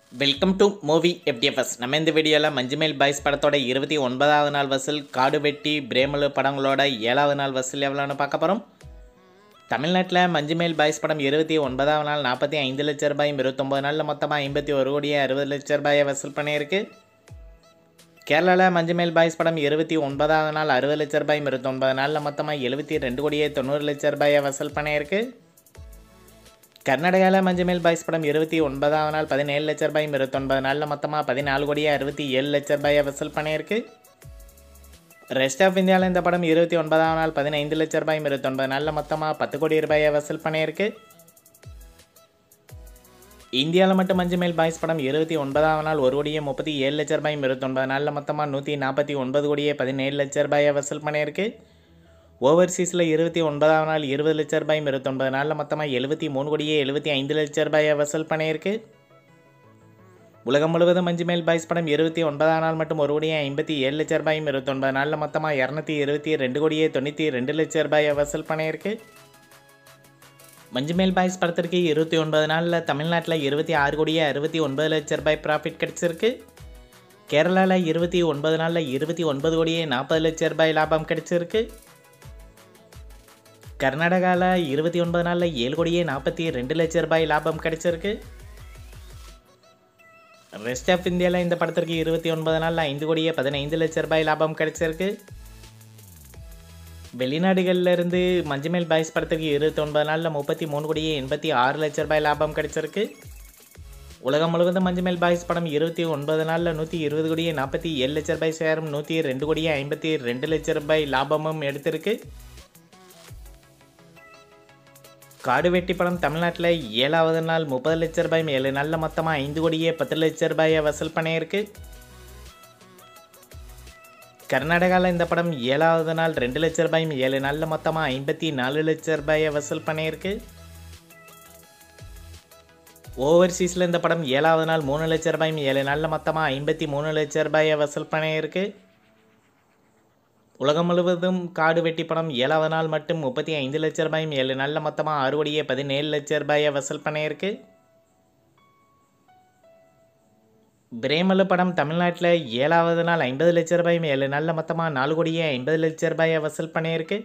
welcome to movie FDFS நம்ம இந்த வீடியோவில் மஞ்சுமேல் பாய்ஸ் படத்தோட இருபத்தி ஒன்பதாவது நாள் வசூல் காடு வெட்டி பிரேமலு படங்களோட ஏழாவது நாள் வசூல் எவ்வளோன்னு பார்க்க போகிறோம் தமிழ்நாட்டில் மஞ்சுமேல் பாய்ஸ் படம் இருபத்தி ஒன்பதாவது நாள் நாற்பத்தி ஐந்து லட்ச ரூபாயும் இருபத்தொம்பது நாளில் மொத்தமாக ஐம்பத்தி ஒரு கோடியே அறுபது லட்ச ரூபாயை வசூல் பண்ணியிருக்கு கேரளாவில் மஞ்சுமேல் பாய்ஸ் படம் இருபத்தி ஒன்பதாவது நாள் அறுபது லட்ச ரூபாயும் இருபத்தொன்பது நாளில் மொத்தமாக எழுபத்தி ரெண்டு கோடியே தொண்ணூறு லட்ச ரூபாயை வசூல் பண்ணியிருக்கு கர்நாடகாவில் மஞ்சமேல் பாய்ஸ் படம் இருபத்தி ஒன்பதாம் நாள் பதினேழு லட்ச ரூபாயும் இருபத்தொன்பது நாளில் மொத்தமாக பதினாலு கோடியே அறுபத்தி ஏழு லட்ச ரூபாயை வசூல் பண்ணியிருக்கு ரெஸ்ட் ஆஃப் இந்தியாவில் இந்த படம் இருபத்தி ஒன்பதாம் நாள் பதினைந்து லட்ச ரூபாயும் இருபத்தொன்பது நாளில் மொத்தமாக பத்து கோடி ரூபாயை வசூல் பண்ணியிருக்கு இந்தியாவில் மட்டும் மஞ்சமேல் பாய்ஸ் படம் இருபத்தி ஒன்பதாம் நாள் ஒரு கோடியே முப்பத்தி ஏழு லட்ச ரூபாயும் இருபத்தொன்பது நாளில் மொத்தமாக நூற்றி நாற்பத்தி ஒன்பது கோடியே பதினேழு லட்ச ரூபாயை வசூல் பண்ணியிருக்கு ஓவர்சீஸில் இருபத்தி ஒன்பதாம் நாள் இருபது லட்ச ரூபாயும் இருபத்தொன்பது நாளில் மொத்தமாக எழுபத்தி மூணு கோடியே எழுபத்தி ஐந்து லட்ச ரூபாயை வசூல் பண்ணியிருக்கு உலகம் முழுவதும் மஞ்சுமேல் பாய்ஸ் படம் இருபத்தி ஒன்பதாம் நாள் மட்டும் ஒரு கோடியே ஐம்பத்தி ஏழு லட்ச ரூபாயும் இருபத்தொன்பது நாளில் மொத்தமாக இரநூத்தி இருபத்தி ரெண்டு கோடியே தொண்ணூற்றி ரெண்டு லட்ச ரூபாயை வசூல் பண்ணியிருக்கு மஞ்சுமேல் பாய்ஸ் படத்திற்கு இருபத்தி ஒன்பது நாளில் தமிழ்நாட்டில் இருபத்தி ஆறு கோடியே அறுபத்தி ஒன்பது லட்ச ரூபாய் ப்ராஃபிட் கிடச்சிருக்கு கேரளாவில் இருபத்தி ஒன்பது நாளில் இருபத்தி ஒன்பது கோடியே நாற்பது லட்ச ரூபாய் லாபம் கிடைச்சிருக்கு கர்நாடகாவில் இருபத்தி ஒன்பது நாளில் ஏழு கோடியே நாற்பத்தி ரெண்டு லட்ச ரூபாய் லாபம் கிடைச்சிருக்கு ரெஸ்ட் ஆஃப் இந்தியாவில் இந்த படத்திற்கு இருபத்தி ஒன்பது நாளில் ஐந்து கோடியே பதினைந்து லட்ச ரூபாய் லாபம் கிடைச்சிருக்கு வெளிநாடுகளில் இருந்து மஞ்சுமேல் பாய்ஸ் படத்துக்கு இருபத்தி ஒன்பது நாளில் முப்பத்தி மூணு கோடியே எண்பத்தி ஆறு லட்ச ரூபாய் லாபம் கிடைச்சிருக்கு உலகம் முழுவதும் மஞ்சுமேல் பாய்ஸ் படம் இருபத்தி ஒன்பது நாளில் நூற்றி இருபது கோடியே நாற்பத்தி ஏழு லட்ச ரூபாய் சேரும் நூற்றி ரெண்டு கோடியே ஐம்பத்தி ரெண்டு லட்ச ரூபாய் லாபமும் எடுத்திருக்கு காடு வெட்டி படம் தமிழ்நாட்டில் ஏழாவது நாள் முப்பது லட்ச ரூபாய் ஏழு நாளில் மொத்தமாக ஐந்து கோடியே பத்து லட்ச ரூபாயை வசூல் பண்ணியிருக்கு கர்நாடகாவில் இந்த படம் ஏழாவது நாள் ரெண்டு லட்ச ரூபாயும் ஏழு நாளில் மொத்தமாக ஐம்பத்தி நாலு லட்ச ரூபாயை வசூல் பண்ணியிருக்கு ஓவர்சீஸில் இந்த படம் ஏழாவது நாள் மூணு லட்ச ரூபாயும் ஏழு நாளில் மொத்தமாக ஐம்பத்தி மூணு லட்ச ரூபாயை வசூல் பண்ணியிருக்கு உலகம் முழுவதும் காடு வெட்டி படம் ஏழாவது நாள் மட்டும் முப்பத்தி ஐந்து லட்ச ரூபாயும் ஏழு நாளில் மொத்தமாக ஆறு கோடியே பதினேழு லட்ச ரூபாயை வசூல் பண்ணியிருக்கு பிரேமலு படம் தமிழ்நாட்டில் ஏழாவது நாள் ஐம்பது லட்ச ரூபாயும் ஏழு நாளில் மொத்தமாக நாலு கோடியே ஐம்பது லட்ச ரூபாயை வசூல் பண்ணியிருக்கு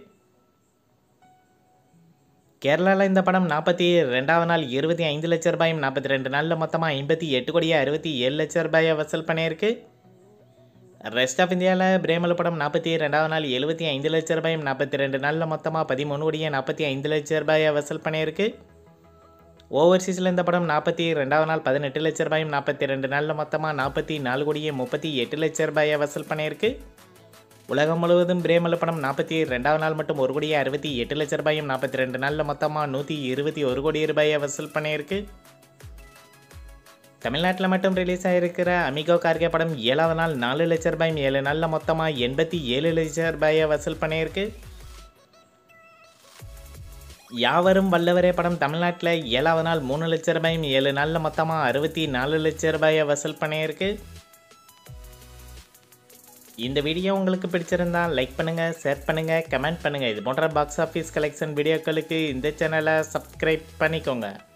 கேரளாவில் இந்த படம் நாற்பத்தி ரெண்டாவது நாள் இருபத்தி ஐந்து லட்ச ரூபாயும் நாற்பத்தி ரெண்டு நாளில் மொத்தமாக ஐம்பத்தி எட்டு கோடியே அறுபத்தி ஏழு லட்ச ரூபாயை வசூல் பண்ணியிருக்கு ரெஸ்ட் ஆஃப் இந்தியாவில் பிரேமலு படம் நாற்பத்தி ரெண்டாவது நாள் எழுபத்தி ஐந்து லட்ச ரூபாயும் நாற்பத்தி ரெண்டு நாளில் மொத்தமாக பதிமூணு கோடியே நாற்பத்தி ஐந்து லட்ச ரூபாயை வசூல் பண்ணியிருக்கு ஓவர்சீஸில் இந்த படம் நாற்பத்தி ரெண்டாவது நாள் பதினெட்டு லட்ச ரூபாயும் நாற்பத்தி ரெண்டு நாளில் மொத்தமாக நாற்பத்தி நாலு கோடியே முப்பத்தி எட்டு லட்ச ரூபாயை வசூல் பண்ணியிருக்கு உலகம் முழுவதும் பிரேமலு படம் நாற்பத்தி ரெண்டாவது நாள் மட்டும் ஒரு கோடியே அறுபத்தி எட்டு லட்ச ரூபாயும் நாற்பத்தி ரெண்டு நாளில் மொத்தமாக நூற்றி இருபத்தி ஒரு கோடி ரூபாயை வசூல் பண்ணியிருக்கு தமிழ்நாட்டில் மட்டும் ரிலீஸ் ஆகிருக்கிற அமிகோ கார்கே படம் ஏழாவது நாள் நாலு லட்ச ரூபாயும் ஏழு நாளில் மொத்தமாக எண்பத்தி ஏழு லட்ச ரூபாயை வசூல் பண்ணியிருக்கு யாவரும் வல்லவரே படம் தமிழ்நாட்டில் ஏழாவது நாள் மூணு லட்ச ரூபாயும் ஏழு நாளில் மொத்தமாக அறுபத்தி நாலு லட்ச ரூபாயை வசூல் பண்ணியிருக்கு இந்த வீடியோ உங்களுக்கு பிடிச்சிருந்தா லைக் பண்ணுங்கள் ஷேர் பண்ணுங்கள் கமெண்ட் பண்ணுங்கள் இது போன்ற பாக்ஸ் ஆஃபீஸ் கலெக்ஷன் வீடியோக்களுக்கு இந்த சேனலை சப்ஸ்கிரைப் பண்ணிக்கோங்க